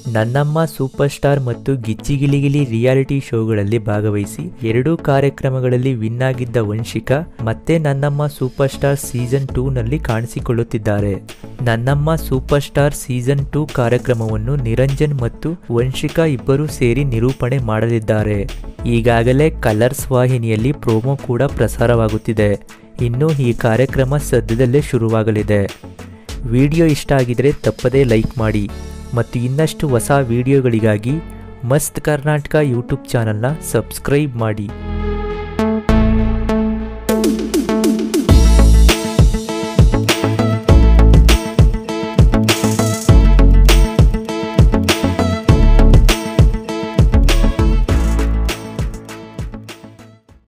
ನನ್ನಮ್ಮ super star ಮತ್ತು ಗಿಚ್ಚಿಗಿಲಿಗಿಲಿ reality ಶೋಗಳಲ್ಲಿ ಭಾಗವಹಿಸಿ ಎರಡೂ ಕಾರ್ಯಕ್ರಮಗಳಲ್ಲಿ ವಿನ್ ಆಗಿದ್ದ ವಂಶಿಕಾ ಮತ್ತೆ ನನ್ನಮ್ಮ ಸೂಪರ್ ಸ್ಟಾರ್ ಸೀಸನ್ ಟೂ ನಲ್ಲಿ ಕಾಣಿಸಿಕೊಳ್ಳುತ್ತಿದ್ದಾರೆ ನನ್ನಮ್ಮ ಸೂಪರ್ ಸ್ಟಾರ್ ಸೀಸನ್ ಟೂ ಕಾರ್ಯಕ್ರಮವನ್ನು ನಿರಂಜನ್ ಮತ್ತು ವಂಶಿಕಾ ಇಬ್ಬರು ಸೇರಿ ನಿರೂಪಣೆ ಮಾಡಲಿದ್ದಾರೆ ಈಗಾಗಲೇ ಕಲರ್ಸ್ ವಾಹಿನಿಯಲ್ಲಿ ಪ್ರೋಮೋ ಕೂಡ ಪ್ರಸಾರವಾಗುತ್ತಿದೆ ಇನ್ನು ಈ ಕಾರ್ಯಕ್ರಮ ಸದ್ಯದಲ್ಲೇ ಶುರುವಾಗಲಿದೆ ವಿಡಿಯೋ ಇಷ್ಟ ಆಗಿದ್ರೆ ತಪ್ಪದೇ ಲೈಕ್ ಮಾಡಿ ಮತ್ತು ಇನ್ನಷ್ಟು ಹೊಸ ವಿಡಿಯೋಗಳಿಗಾಗಿ ಮಸ್ತ್ ಕರ್ನಾಟಕ ಯೂಟ್ಯೂಬ್ ಚಾನಲ್ನ ಸಬ್ಸ್ಕ್ರೈಬ್ ಮಾಡಿ